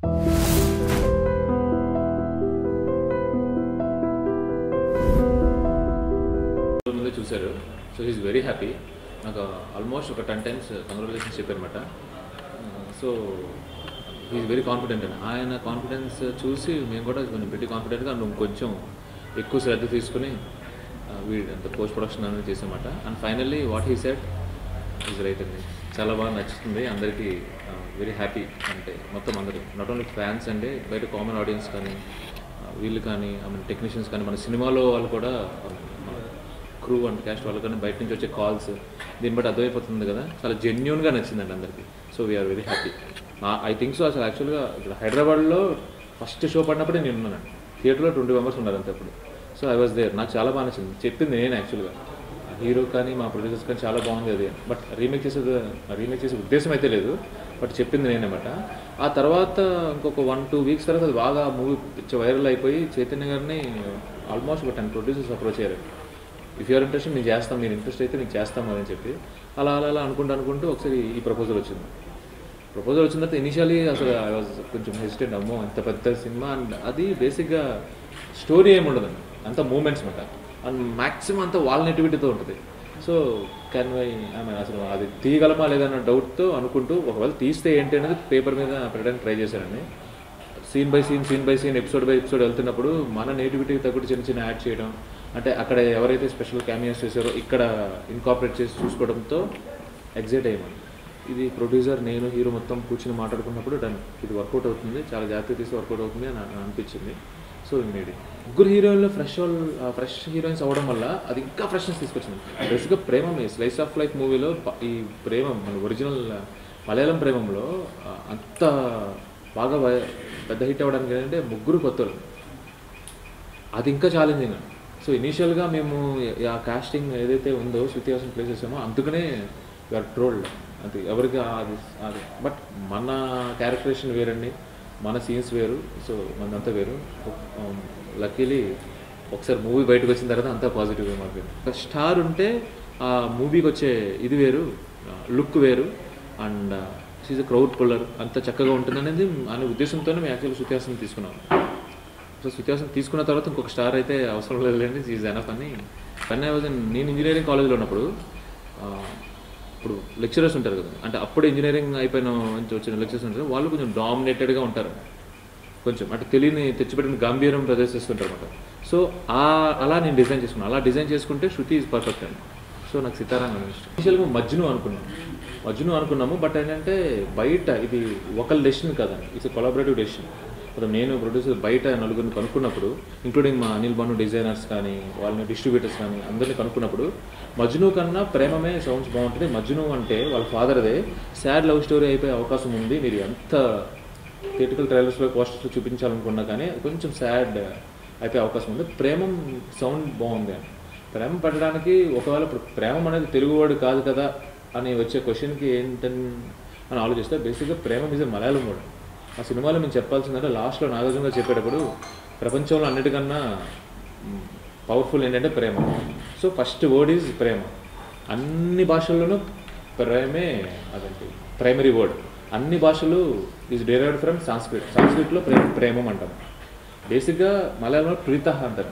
ముందే చూశారు so he's very happy నాకు ఆల్మోస్ట్ ఒక టెన్ టైమ్స్ కంగ్రాచులేషన్స్ చెప్పారనమాట సో హీస్ వెరీ కాన్ఫిడెంట్ అండి ఆయన కాన్ఫిడెన్స్ చూసి మేము కూడా కొంచెం పెట్టి కాన్ఫిడెంట్గా నువ్వు కొంచెం ఎక్కువ శ్రద్ధ తీసుకుని వీడి అంత పోస్ట్ ప్రొడక్షన్ అనేది చేసామట and finally what he said is right అండి చాలా బాగా నచ్చుతుంది అందరికీ వెరీ హ్యాపీ అంటే మొత్తం అందరూ నాట్ ఓన్లీ ఫ్యాన్స్ అండి బయట కామన్ ఆడియన్స్ కానీ ఆ, వీళ్ళు కానీ ఐ మీన్ టెక్నీషియన్స్ కానీ మన సినిమాలో వాళ్ళు కూడా మన క్రూ అండ్ క్యాస్ట్ వాళ్ళు కానీ బయట నుంచి వచ్చే కాల్స్ దీన్ని బట్టి అర్థమైపోతుంది కదా చాలా జెన్యున్గా నచ్చిందండి అందరికీ so we're very happy I think so అసలు యాక్చువల్గా ఇక్కడ హైదరాబాద్లో ఫస్ట్ షో పడినప్పుడే నేను ఉన్నానండి థియేటర్లో ట్వంటీ మెంబర్స్ ఉన్నారు అంతే అప్పుడు సో ఐ వాజ్ దేర్ నాకు చాలా బాగా నచ్చింది చెప్పింది నేను యాక్చువల్గా హీరో కానీ మా ప్రొడ్యూసర్స్ కానీ చాలా బాగుంది అది బట్ రీమేక్ చేసేది రీమేక్ చేసే ఉద్దేశం అయితే లేదు బట్ చెప్పింది నేనమాట ఆ తర్వాత ఇంకొక వన్ టూ వీక్స్ తర్వాత అది బాగా మూవీ వైరల్ అయిపోయి చైతన్య గారిని ఆల్మోస్ట్ ఒక టెన్ ప్రొడ్యూసర్స్ అప్రోచ్ అయ్యారు ఇఫ్ యూఆర్ ఇంట్రెస్ట్ మేము చేస్తాం మీరు ఇంట్రెస్ట్ అయితే మీకు చేస్తాం అని చెప్పి అలా అలా అలా అనుకుంటూ అనుకుంటూ ఒకసారి ఈ ప్రపోజల్ వచ్చింది ప్రపోజల్ వచ్చిన తర్వాత ఇనిషియలీ అసలు ఐ వాజ్ కొంచెం హెసిటెంట్ అమ్మో అంత పెద్ద సినిమా అండ్ అది బేసిక్గా స్టోరీ ఏమి ఉండదండి అంత మూమెంట్స్ మాట అండ్ మ్యాక్సిమం అంతా వాళ్ళ నెటివిటీతో ఉంటుంది so can we I mean అసలు అది తీయగలమా లేదన్న డౌట్తో అనుకుంటూ ఒకవేళ తీస్తే ఏంటి అనేది పేపర్ మీద పెట్టడానికి ట్రై చేశానండి scene by scene scene by scene episode by episode వెళ్తున్నప్పుడు మన నేటివిటీకి తగ్గట్టు చిన్న చిన్న యాడ్ చేయడం అంటే అక్కడ ఎవరైతే స్పెషల్ క్యామియాస్ చేశారో ఇక్కడ ఇన్కాపరేట్ చేసి చూసుకోవడంతో ఎగ్జైట్ అయ్యామండి ఇది ప్రొడ్యూసర్ నేను హీరో మొత్తం కూర్చుని మాట్లాడుకున్నప్పుడు డన్ ఇది వర్కౌట్ అవుతుంది చాలా జాగ్రత్త తీసి వర్కౌట్ అవుతుంది అని అని అనిపించింది సో మేడ్ ముగ్గురు హీరోయిన్లో ఫ్రెష్ వాళ్ళు ఫ్రెష్ హీరోయిన్స్ అవ్వడం వల్ల అది ఇంకా ఫ్రెష్నెస్ తీసుకొచ్చింది బేసిక్గా ప్రేమం స్లైస్ ఆఫ్ లైఫ్ మూవీలో ఈ ప్రేమం మన ఒరిజినల్ మలయాళం ప్రేమంలో ఆ, అంత బాగా వ- పెద్ద హిట్ అవ్వడానికి ఏంటంటే ముగ్గురు కొత్తలు అది ఇంకా ఛాలెంజింగ్ సో ఇనీషియల్గా మేము ఆ కాస్టింగ్ ఏదైతే ఉందో శృతి హాసన్ ప్లే చేసామో అందుకనే యూఆర్ ట్రోల్డ్ అది ఎవరికి అది అది బట్ మన క్యారెక్టరేషన్ వేరండి మన సీన్స్ వేరు సో మనదంతా వేరు లక్కీలీ ఒకసారి మూవీ బయటకు వచ్చిన తర్వాత అంతా పాజిటివ్ మాకు ఒక స్టార్ ఉంటే ఆ మూవీకి వచ్చే ఇది వేరు లుక్ వేరు and she's a crowd puller అంత చక్కగా ఉంటుంది అనేది అనే ఉద్దేశంతోనే మేము యాక్చువల్లీ శృతి హాసన్ తీసుకున్నాం సో వ్యత్యాసం తీసుకున్న తర్వాత ఇంకొక స్టార్ అయితే అవసరం లేదులేండి ఈజ్ ఎనఫ్ అని కానీ వాజ్ నేను ఇంజనీరింగ్ కాలేజ్లో ఉన్నప్పుడు ఆ, ఇప్పుడు లెక్చరర్స్ ఉంటారు కదా అంటే అప్పుడే ఇంజనీరింగ్ అయిపోయిన నుంచి వచ్చిన లెక్చరర్స్ ఉంటారు వాళ్ళు కొంచెం డామినేటెడ్గా ఉంటారు కొంచెం అంటే తెలియని తెచ్చిపెట్టిన గంభీరం ప్రదర్శిస్తుంటారు అనమాట సో ఆ అలా నేను డిజైన్ చేసుకున్నాను అలా డిజైన్ చేసుకుంటే శృతి ఈజ్ పర్ఫెక్ట్ అండి సో నాకు సితారాంగ్ ఇష్టం ఇనిషియల్గా మజ్ను అనుకున్నాం మజ్ను అనుకున్నాము బట్ ఏంటంటే బయట ఇది ఒకళ్ళ డెసిషన్ కదండి ఇట్స్ కొలాబరేటివ్ డెసిషన్ ఇప్పుడు నేను ప్రొడ్యూసర్ బయట నలుగురిని కనుక్కున్నప్పుడు ఇంక్లూడింగ్ మా అనిల్ బాను డిజైనర్స్ కానీ వాళ్ళని డిస్ట్రిబ్యూటర్స్ కానీ అందరిని కనుక్కున్నప్పుడు మజ్ను కన్నా ప్రేమమే సౌండ్స్ బాగుంటుంది మజ్ను అంటే వాళ్ళ ఫాదర్దే సాడ్ లవ్ స్టోరీ అయిపోయే అవకాశం ఉంది మీరు ఎంత థియేటికల్ ట్రైలర్స్లో పోస్టర్స్లో చూపించాలనుకున్నా కానీ కొంచెం సాడ్ అయిపోయే అవకాశం ఉంది ప్రేమం సౌండ్ బాగుంది అని ప్రేమ పడడానికి ఒకవేళ ఇప్పుడు ప్రేమం అనేది తెలుగువాడు కాదు కదా అని వచ్చే క్వశ్చన్కి ఏంటని అని ఆలోచిస్తే బేసిక్గా ప్రేమ ఇస్ మలయాళం కూడా ఆ సినిమాలో మేము చెప్పాల్సిందంటే లాస్ట్లో నాగార్జున గారు చెప్పేటప్పుడు ప్రపంచంలో అన్నిటికన్నా పవర్ఫుల్ ఏంటంటే ప్రేమ సో ఫస్ట్ వర్డ్ ఈజ్ ప్రేమ అన్ని భాషల్లోనూ ప్రేమే అదేంటి ప్రైమరీ వర్డ్ అన్ని భాషలు ఈజ్ డెరైవ్డ్ ఫ్రమ్ సాంస్క్రిట్ సాంస్క్రిట్లో ప్రేమ ప్రేమం అంటాం బేసిక్గా మలయాళంలో ప్రీత అంటారు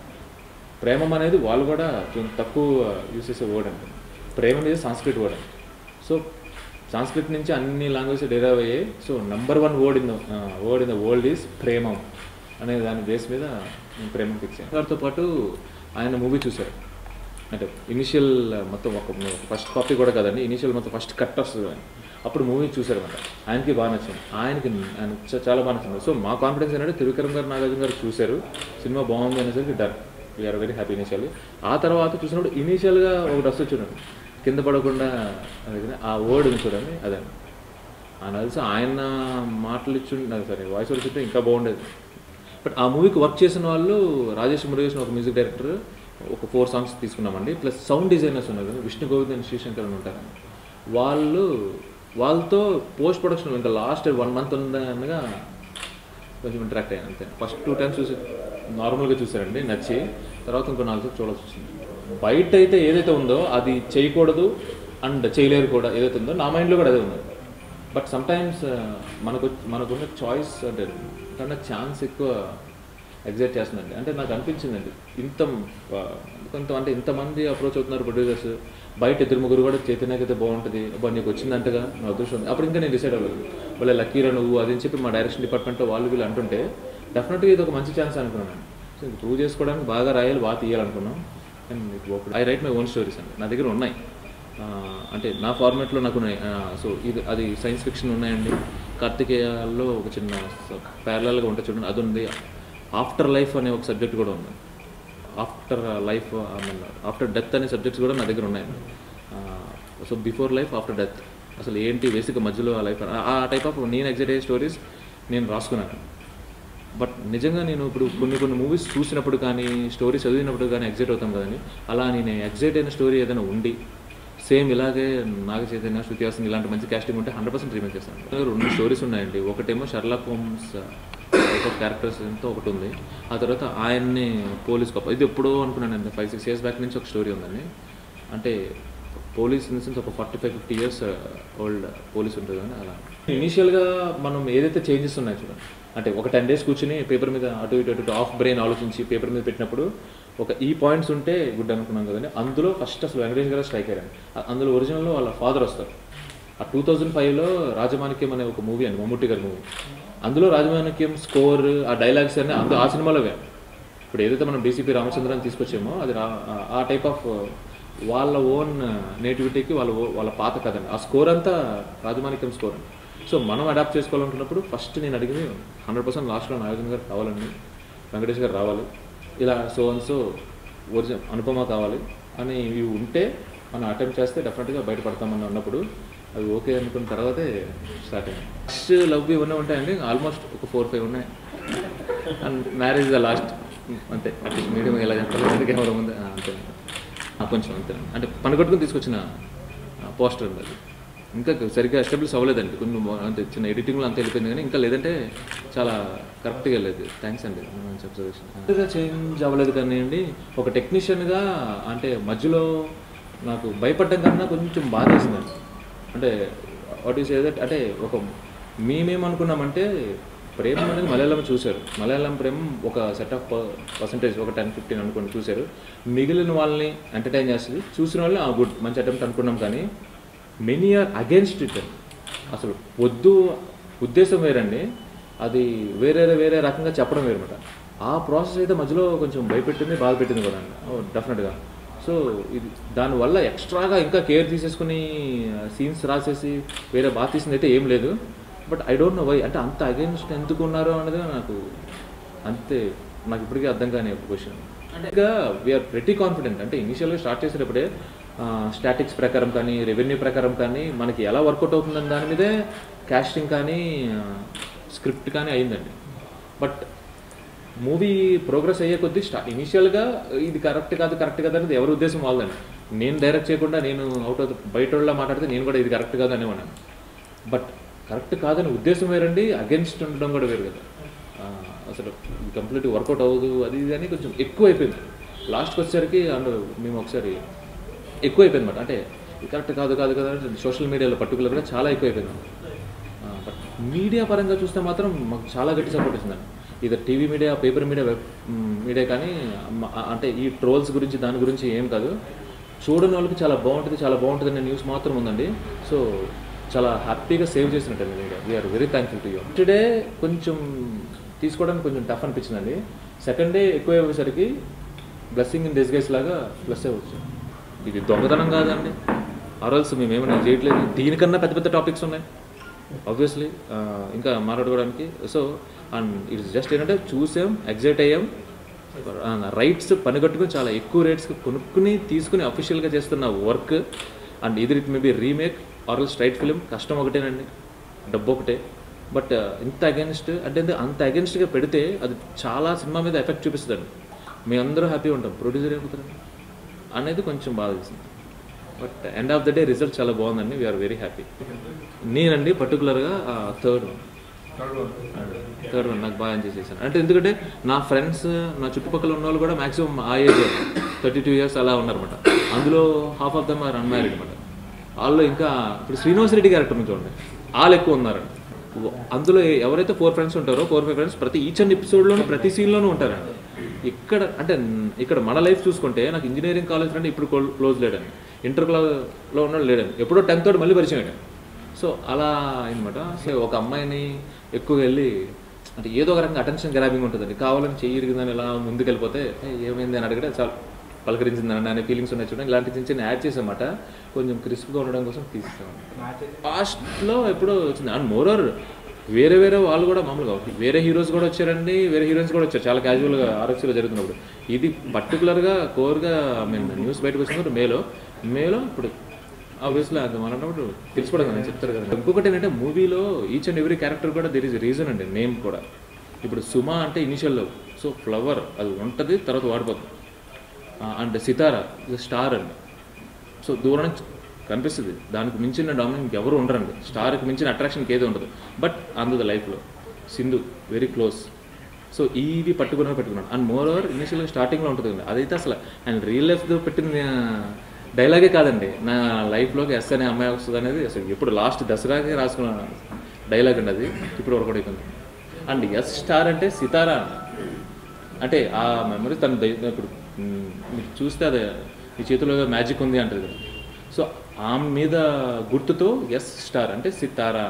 ప్రేమం అనేది వాళ్ళు కూడా కొంచెం తక్కువ యూస్ చేసే వర్డ్ అంట ప్రేమ మీద సాంస్క్రిట్ వర్డ్ అంట సో సాంస్క్రిట్ నుంచి అన్ని లాంగ్వేజ్ డెరైవ్ అయ్యాయి so number one word in the word in the world is ప్రేమం అనే దాని బేస్ మీద నేను ప్రేమం ఫిక్స్ అయ్యాను దాంతో పాటు ఆయన మూవీ చూశారు అంటే ఇనిషియల్ మొత్తం ఒక ఫస్ట్ కాపీ కూడా కదండి ఇనిషియల్ మొత్తం ఫస్ట్ కట్ వస్తుంది ఆయన అప్పుడు మూవీ చూశారన్నమాట ఆయనకి బాగా నచ్చింది ఆయనకి ఆయన చ- చాలా బాగా నచ్చింది సో మా కాన్ఫిడెన్స్ ఏంటంటే త్రివిక్రమ్ గారు నాగార్జున గారు చూశారు సినిమా బాగుంది అనేసరికి done we're very happy initially ఆ తర్వాత చూసినప్పుడు ఇనీషియల్గా ఒక డ్రెస్ చూడండి కింద పడకుండా అది కదా, ఆ వర్డ్ ఉంది చూడండి అదే ఆయన తెలిసి ఆయన మాటలు ఇచ్చి సరే వాయిస్ ఓవర్ ఇచ్చింటే ఇంకా బాగుండేది బట్ ఆ మూవీకి వర్క్ చేసిన వాళ్ళు రాజేష్ మురుగేష్ ఒక మ్యూజిక్ డైరెక్టర్ ఒక ఫోర్ సాంగ్స్ తీసుకున్నామండి ప్లస్ సౌండ్ డిజైనర్స్ ఉన్నారు కదా విష్ణు గోవింద్ అండ్ శ్రీశంకర్ అని ఉంటారు వాళ్ళు వాళ్ళతో పోస్ట్ ప్రొడక్షన్ ఇంకా లాస్ట్ వన్ మంత్ ఉందనగా కొంచెం ఇంటరాక్ట్ అయ్యాను అంతే ఫస్ట్ టూ టైమ్స్ చూసి నార్మల్గా చూసారండి నచ్చి తర్వాత ఇంకో నాలుగు సార్లు చూడాల్సి వచ్చింది బయట అయితే ఏదైతే ఉందో అది చేయకూడదు అండ్ చేయలేరు కూడా ఏదైతే ఉందో నా మైండ్లో కూడా అదే ఉంది బట్ సమ్టైమ్స్ మనకు మనకున్న చాయిస్ అంటే కన్నా ఛాన్స్ ఎక్కువ ఎగ్జైట్ చేస్తుందండి అంటే నాకు అనిపించిందండి ఇంత ఆ, కొంత అంటే ఇంతమంది అప్రోచ్ అవుతున్నారు ప్రొడ్యూసర్స్ బయట ఇద్దరు ముగ్గురు కూడా చైతన్యకైతే బాగుంటుంది అబ్బా నీకు వచ్చిందంటగా నా అదృష్టం ఉంది. అప్పుడు ఇంకా నేను డిసైడ్ అవ్వలేదు వాళ్ళ లక్కీరా నువ్వు అది అని చెప్పి మా డైరెక్షన్ డిపార్ట్మెంట్లో వాళ్ళు వీళ్ళు అంటుంటే డెఫినెట్గా ఇది ఒక మంచి ఛాన్స్ అనుకున్నాను సో ఇది ప్రూవ్ చేసుకోవడానికి బాగా రాయాలి బాగా తీయాలనుకున్నాం and it work I write my own stories అండి నా దగ్గర ఉన్నాయి ఆ, అంటే నా ఫార్మాట్లో నాకు ఉన్నాయి సో ఇది అది సైన్స్ ఫిక్షన్ ఉన్నాయండి కార్తికేయాల్లో ఒక చిన్న ప్యారలల్గా ఉంటుంది చూడండి అది ఉంది ఆఫ్టర్ లైఫ్ అనే ఒక సబ్జెక్ట్ కూడా ఉంది ఆఫ్టర్ లైఫ్ ఆఫ్టర్ డెత్ అనే సబ్జెక్ట్స్ కూడా నా దగ్గర ఉన్నాయండి so before life after death అసలు ఏంటి బేసిక్ మధ్యలో ఆ లైఫ్ ఆ టైప్ ఆఫ్ నేను ఎగ్జైట్ అయ్యే స్టోరీస్ నేను రాసుకున్నాను బట్ నిజంగా నేను ఇప్పుడు కొన్ని కొన్ని మూవీస్ చూసినప్పుడు కానీ స్టోరీ చదివినప్పుడు కానీ ఎగ్జైట్ అవుతాం కదండి అలా నేను ఎగ్జైట్ అయిన స్టోరీ ఏదైనా ఉండి సేమ్ ఇలాగే నాగ చైతన్య శృతి హాసన్ ఇలాంటి మంచి కాస్టింగ్ ఉంటే హండ్రెడ్ పర్సెంట్ రీమేక్ చేస్తాను రెండు స్టోరీస్ ఉన్నాయండి ఒకటేమో Sherlock Holmes type of characters ఎంతో ఒకటి ఉంది ఆ తర్వాత ఆయన్ని పోలీస్ గొప్ప ఇది ఎప్పుడో అనుకున్నానండి ఫైవ్ సిక్స్ ఇయర్స్ బ్యాక్ నుంచి ఒక స్టోరీ ఉందండి అంటే పోలీస్ ఇన్ సెన్స్ ఒక forty five fifty years old police ఉంటుంది కానీ అలా ఇనీషియల్గా మనం ఏదైతే చేంజెస్ ఉన్నాయో చూడండి అంటే ఒక టెన్ డేస్ కూర్చుని పేపర్ మీద అటు ఇటు అటు ఆఫ్ బ్రెయిన్ ఆలోచించి పేపర్ మీద పెట్టినప్పుడు ఒక ఈ పాయింట్స్ ఉంటే గుడ్ అనుకున్నాం కదండి అందులో ఫస్ట్ అసలు వెంకటేష్ గారు స్ట్రైక్ అయ్యారు అ- అందులో ఒరిజినల్లో వాళ్ళ ఫాదర్ వస్తారు ఆ టూ థౌజండ్ ఫైవ్లో రాజమాణిక్యం అనే ఒక మూవీ అండి మమ్ముట్టి గారి మూవీ అందులో రాజమాణిక్యం స్కోర్ ఆ డైలాగ్స్ అన్నీ అందు ఆ సినిమాలో అవే. ఇప్పుడు ఏదైతే మనం డీసీపీ రామచంద్రన్ తీసుకొచ్చామో అది రా- ఆ- ఆ టైప్ ఆఫ్ వాళ్ళ ఓన్ నేటివిటీకి వాళ్ళ ఓ- వాళ్ళ పాత కథ అండి ఆ స్కోర్ అంతా రాజమాణిక్యం స్కోర్ అండి సో మనం అడాప్ట్ చేసుకోవాలనుకున్నప్పుడు ఫస్ట్ నేను అడిగింది హండ్రెడ్ పర్సెంట్ లాస్ట్లో నాగార్జున గారు కావాలండి వెంకటేష్ గారు రావాలి ఇలా so and so original Anupama కావాలి అని ఇవి ఉంటే మనం అటెంప్ట్ చేస్తే డెఫినెట్గా బయటపడతామని అన్నప్పుడు అవి ఓకే అనుకున్న తర్వాతే స్టార్ట్ అయింది ఫస్ట్ లవ్ ఇవన్నీ ఉంటాయండి ఆల్మోస్ట్ ఒక ఫోర్ ఫైవ్ ఉన్నాయి అండ్ మ్యారేజ్ ద లాస్ట్ అంతే అట్లీస్ట్ మీడియం ఎలా చెప్పాలి కెమెరా ముందు ఆ, అంతే ఆ, కొంచెం అంతే అంటే పనిగట్టుకుని తీసుకొచ్చిన పోస్టర్ ఉంది అది ఇంకా సరిగ్గా ఎస్టాబ్లిష్ అవ్వలేదండి కొన్ని మొ- అంటే చిన్న ఎడిటింగ్లో అంత వెళ్ళిపోయింది కానీ ఇంకా లేదంటే చాలా కరెక్ట్గా వెళ్ళేది థ్యాంక్స్ అండి మంచి అబ్జర్వేషన్ అంతగా చేంజ్ అవ్వలేదు కానీ అండి ఒక టెక్నీషియన్గా అంటే మధ్యలో నాకు భయపడ్డం కన్నా కొంచెం బాధ వేసిందండి అంటే వాట్ ఈస్ ఏదట్ అంటే ఒక మేమేమనుకున్నామంటే ప్రేమ అనేది మలయాళం చూశారు మలయాళం ప్రేమ ఒక సెట్ ఆఫ్ పర్సంటేజ్ ఒక టెన్ ఫిఫ్టీన్ అనుకోండి చూశారు మిగిలిన వాళ్ళని ఎంటర్టైన్ చేస్తుంది చూసిన వాళ్ళని ఆ గుడ్ మంచి అటెంప్ట్ అనుకున్నాం కానీ మెనీ ఆర్ అగేన్స్ట్ ఇట్ అసలు వద్దు ఉద్దేశం వేరండి అది వేరే వేరే రకంగా చెప్పడం వేరమాట ఆ ప్రాసెస్ అయితే మధ్యలో కొంచెం భయపెట్టింది బాధ పెట్టింది కూడా డెఫినెట్గా సో ఇది దానివల్ల ఎక్స్ట్రాగా ఇంకా కేర్ తీసేసుకుని సీన్స్ రాసేసి వేరే బాగా తీసింది అయితే ఏం లేదు but I don't know why అంటే అంత అగేన్స్ట్ ఎందుకు ఉన్నారో అనేది నాకు అంతే నాకు ఇప్పటికీ అర్థం కాని ఒక క్వశ్చన్ అంటే ఇక వీఆర్ ప్రెటీ కాన్ఫిడెంట్ అంటే ఇనిషియల్గా స్టార్ట్ చేసేటప్పుడే స్టాటిక్స్ ప్రకారం కానీ రెవెన్యూ ప్రకారం కానీ మనకి ఎలా వర్కౌట్ అవుతుందని దాని మీదే కాస్టింగ్ కానీ స్క్రిప్ట్ కానీ అయిందండి బట్ మూవీ ప్రోగ్రెస్ అయ్యే కొద్దీ స్టార్ట్ ఇనిషియల్గా ఇది కరెక్ట్ కాదు కరెక్ట్ కాదు అనేది ఎవరి ఉద్దేశం వాళ్ళదండి నేను డైరెక్ట్ చేయకుండా నేను అవుట్ అవుట్ బయట వాళ్ళ మాట్లాడితే నేను కూడా ఇది కరెక్ట్ కాదు అనేవాడిని బట్ కరెక్ట్ కాదని ఉద్దేశం వేరండి అగెన్స్ట్ ఉండడం కూడా వేరు కదా ఆ, అసలు కంప్లీట్ వర్కౌట్ అవ్వదు అది ఇది అని కొంచెం ఎక్కువ అయిపోయింది లాస్ట్కి వచ్చేసరికి అండ్ మేము ఒకసారి ఎక్కువ అయిపోయింది అనమాట అంటే ఇది కరెక్ట్ కాదు కాదు కదా సోషల్ మీడియాలో పర్టికులర్గా చాలా ఎక్కువ అయిపోయింది బట్ మీడియా పరంగా చూస్తే మాత్రం మాకు చాలా గట్టి సపోర్ట్ ఇస్తుందండి ఇది TV media paper media web media కానీ మ- అంటే ఈ ట్రోల్స్ గురించి దాని గురించి ఏం కాదు చూడని వాళ్ళకి చాలా బాగుంటుంది చాలా బాగుంటుంది అనే న్యూస్ మాత్రం ఉందండి సో చాలా హ్యాపీగా సేవ్ చేసినట్టు media we're very thankful to you today కొంచెం తీసుకోవడానికి కొంచెం టఫ్ అనిపించిందండి సెకండ్ డే ఎక్కువ అయ్యేసరికి బ్లెస్సింగ్ ఇన్ డిస్గైస్ లాగా ప్లస్ అవ్వచ్చు ఇది దొంగతనం కాదండి ఆర్ఎల్స్ మేము ఏమైనా చేయట్లేదు దీనికన్నా పెద్ద పెద్ద టాపిక్స్ ఉన్నాయి ఆబ్వియస్లీ ఇంకా మాట్లాడుకోవడానికి సో అండ్ ఇట్స్ జస్ట్ ఏంటంటే చూసాం ఎగ్జైట్ అయ్యాం రైట్స్ పనిగట్టుకుని చాలా ఎక్కువ రేట్స్కి కొనుక్కుని తీసుకుని అఫీషియల్గా చేస్తున్న వర్క్ అండ్ ఇది it maybe remake RL straight film కష్టం ఒకటేనండి డబ్బు ఒకటే బట్ ఇంత అగెన్స్ట్ అంటే ఇది అంత అగెన్స్ట్గా పెడితే అది చాలా సినిమా మీద ఎఫెక్ట్ చూపిస్తుందండి మేమందరూ హ్యాపీగా ఉంటాం ప్రొడ్యూసర్ ఏమవుతారండి అనేది కొంచెం బాధ వేసింది but end of the day result చాలా బాగుందండి వీఆర్ వెరీ హ్యాపీ నేనండి పర్టికులర్గా థర్డ్ వన్ థర్డ్ వన్ నాకు బాగా ఎంజాయ్ చేశాను అంటే ఎందుకంటే నా ఫ్రెండ్స్ నా చుట్టుపక్కల ఉన్న వాళ్ళు కూడా మాక్సిమం ఆ ఏజ్ థర్టీ టూ ఇయర్స్ అలా ఉన్నారన్నమాట అందులో half of them are unmarried అనమాట వాళ్ళు ఇంకా ఇప్పుడు శ్రీనివాస్ రెడ్డి క్యారెక్టర్ నుంచి చూడండి వాళ్ళు ఎక్కువ ఉన్నారండి అందులో ఎవరైతే ఫోర్ ఫ్రెండ్స్ ఉంటారో ఫోర్ ఫైవ్ ఫ్రెండ్స్ ప్రతి ఈచ్ అండ్ ఎపిసోడ్లోనూ ప్రతి సీన్లోనూ ఉంటారండి ఇక్కడ అంటే ఇక్కడ మన లైఫ్ చూసుకుంటే నాకు ఇంజనీరింగ్ కాలేజ్ అంటే ఇప్పుడు క్లోజ్ లేడండి ఇంటర్ క్లాస్లో ఉన్నాడు లేడండి ఎప్పుడో టెన్త్ తోటి మళ్ళీ పరిచయం అయ్యాడు సో అలా అనమాట సో ఒక అమ్మాయిని ఎక్కువ వెళ్ళి అంటే ఏదో ఒక రకంగా అటెన్షన్ గ్రాబింగ్ ఉంటుందండి కావాలని చెయ్యి ఇరిగిందని ఇలా ముందుకు వెళ్ళిపోతే "ఏ, ఏమైంది అని అడిగితే చాలా పలకరించిందని అనే ఫీలింగ్స్ ఉన్నాయి చూడండి ఇలాంటి చిన్న చిన్న యాడ్ చేసామాట కొంచెం క్రిస్ప్గా ఉండడం కోసం తీస్తాం లాస్ట్లో ఎప్పుడో వచ్చింది అండ్ మోరర్ వేరే వేరే వాళ్ళు కూడా మామూలుగా వేరే హీరోస్ కూడా వచ్చారండి వేరే హీరోయిన్స్ కూడా వచ్చారు చాలా క్యాజువల్గా ఆర్ఎక్స్లో జరుగుతున్నప్పుడు ఇది పర్టికులర్గా కోర్గా మేము న్యూస్ బయటకు వచ్చినప్పుడు మేలో మేలో ఇప్పుడు ఆబ్వియస్లీ అది మనం అన్నప్పుడు తెలుసుకోవడం కదా చెప్తారు కదా ఇంకొకటి ఏంటంటే మూవీలో ఈచ్ అండ్ ఎవ్రీ క్యారెక్టర్ కూడా దెర్ ఇస్ రీజన్ అండి నేమ్ కూడా ఇప్పుడు సుమా అంటే ఇనిషియల్ లవ్ సో ఫ్లవర్ అది ఉంటుంది తర్వాత వాడిపోతుంది అండ్ సితారా ఇది స్టార్ అండి సో దూరం నుంచి కనిపిస్తుంది దానికి మించిన డామినెంట్ ఎవరు ఉండరండి స్టార్కి మించిన అట్రాక్షన్కి ఏది ఉండదు బట్ అందుది లైఫ్లో సింధు వెరీ క్లోజ్ సో ఇవి పట్టుకుని పెట్టుకున్నాను అండ్ మోర్ ఓవర్ ఇనిషియల్గా స్టార్టింగ్లో ఉంటుంది అండి అదైతే అసలు ఆయన రియల్ లైఫ్తో పెట్టిన డైలాగే కాదండి నా లైఫ్లోకి ఎస్ అనే అమ్మాయి వస్తుంది అనేది అసలు ఎప్పుడు లాస్ట్ దసరాకి రాసుకున్న డైలాగ్ అండి అది ఇప్పుడు వరకు అయిపోయింది అండ్ ఎస్ స్టార్ అంటే సితారా అండి అంటే ఆ మెమరీ తన దై- ఇప్పుడు మ్, మీరు చూస్తే అది మీ చేతిలో ఏదో మ్యాజిక్ ఉంది అంటది కదా సో ఆమె మీద గుర్తుతో ఎస్ స్టార్ అంటే సితారా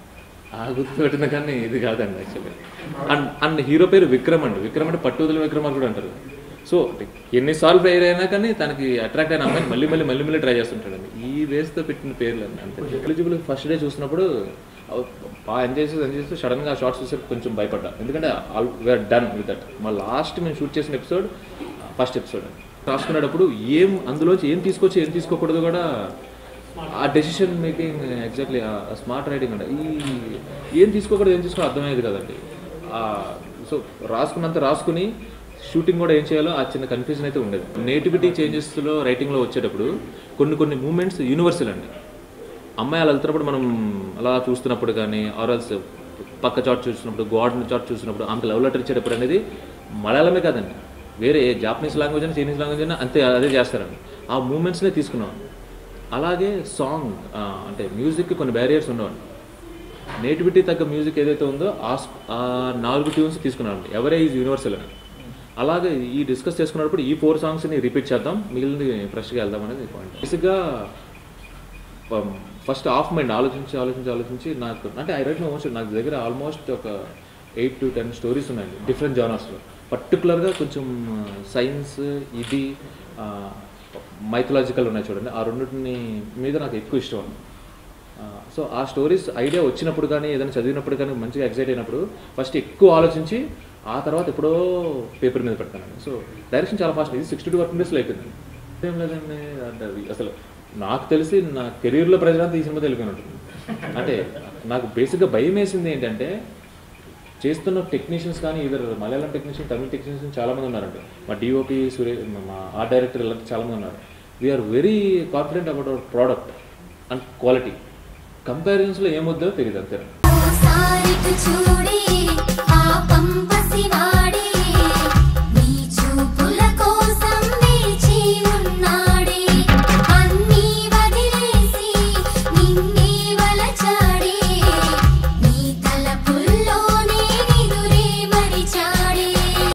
ఆ గుర్తు పెట్టిన కానీ ఇది కాదండి యాక్చువల్లీ అండ్ అండ్ హీరో పేరు విక్రమ్ అండి విక్రమ్ అంటే పట్టుదల విక్రమ్ అని కూడా అంటారు సో ఎన్నిసార్లు ఫెయిల్ అయినా కానీ తనకి అట్రాక్ట్ అయిన అమ్మాయిని మళ్ళీ మళ్ళీ మళ్ళీ మళ్ళీ ట్రై చేస్తుంటాడండి ఈ బేస్తో పెట్టిన పేర్లు అండి అంతే ఎలిజిబుల్ ఫస్ట్ డే చూసినప్పుడు అవ్ బాగా ఎంజాయ్ చేసి ఎంజాయ్ చేస్తూ సడన్గా ఆ షార్ట్స్ చూసే కొంచెం భయపడ్డా ఎందుకంటే all were done with that మా లాస్ట్ మేము షూట్ చేసిన ఎపిసోడ్ ఫస్ట్ ఎపిసోడ్ అండి రాసుకునేటప్పుడు ఏం అందులోంచి ఏం తీసుకొచ్చి ఏం తీసుకోకూడదు కూడా ఆ decision making exactly smart writing అండి ఈ ఏం తీసుకోకూడదు ఏం తీసుకో అర్థమయ్యేది కదండి సో రాసుకున్నంత రాసుకుని షూటింగ్ కూడా ఏం చేయాలో ఆ చిన్న కన్ఫ్యూజన్ అయితే ఉండేది నేటివిటీ చేంజెస్లో రైటింగ్లో వచ్చేటప్పుడు కొన్ని కొన్ని మూమెంట్స్ యూనివర్సల్ అండి అమ్మాయి అలా వెళ్తున్నప్పుడు మనం అలా చూస్తున్నప్పుడు కానీ ఆరల్స్ పక్క చాట్ చూసినప్పుడు గాడ్ చాట్ చూసినప్పుడు ఆమెకు లవ్ లెటర్ ఇచ్చేటప్పుడు అనేది మలయాళమే కాదండి వేరే ఏ జాపనీస్ లాంగ్వేజ్ అయినా చైనీస్ లాంగ్వేజ్ అయినా అంతే అదే చేస్తారండి ఆ మూమెంట్స్నే తీసుకున్నాం అలాగే సాంగ్ అంటే మ్యూజిక్కి కొన్ని బ్యారియర్స్ ఉండవండి నేటివిటీ తగ్గ మ్యూజిక్ ఏదైతే ఉందో ఆ స్- ఆ నాలుగు ట్యూన్స్ తీసుకున్నామండి ఎవరే ఈజ్ యూనివర్సల్ అని అలాగే ఈ డిస్కస్ చేసుకున్నప్పుడు ఈ ఫోర్ సాంగ్స్ని రిపీట్ చేద్దాం మిగిలింది ఫ్రెష్గా వెళ్దాం అనేది పాయింట్ బేసిక్గా ఫస్ట్ హాఫ్ మైండ్ ఆలోచించి ఆలోచించి ఆలోచించి నాకు అంటే ఐ రైట్ మోస్ట్ నాకు దగ్గర ఆల్మోస్ట్ ఒక ఎయిట్ టు టెన్ స్టోరీస్ ఉన్నాయండి డిఫరెంట్ జానర్స్లో పర్టికులర్గా కొంచెం సైన్స్ ఇది మైథలాజికల్ ఉన్నాయి చూడండి ఆ రెండింటిని మీద నాకు ఎక్కువ ఇష్టం అండి సో ఆ స్టోరీస్ ఐడియా వచ్చినప్పుడు కానీ ఏదైనా చదివినప్పుడు కానీ మంచిగా ఎగ్జైట్ అయినప్పుడు ఫస్ట్ ఎక్కువ ఆలోచించి ఆ తర్వాత ఎప్పుడో పేపర్ మీద పెడతానండి సో డైరెక్షన్ చాలా ఫాస్ట్ ఇది సిక్స్టీ టూ వర్కింగ్ డేస్లో అయిపోయింది ఏం లేదండి అంటే అది అసలు నాకు తెలిసి నా కెరీర్లో ప్రజలంతా ఈ సినిమా తెలిపోయినట్టు అంటే నాకు బేసిక్గా భయం వేసింది ఏంటంటే చేస్తున్న టెక్నీషియన్స్ కానీ ఇద్దరు మలయాళం టెక్నీషియన్ తమిళ టెక్నీషియన్స్ చాలా మంది ఉన్నారండి మా డిఓపి సూర్య మా ఆర్ట్ డైరెక్టర్ ఇలాంటి చాలా మంది ఉన్నారు we're very confident about our product and quality కంపారిజన్స్లో ఏమొద్దో తెలియదు అంతే ఓసారి చూడి ఆ పంప శివా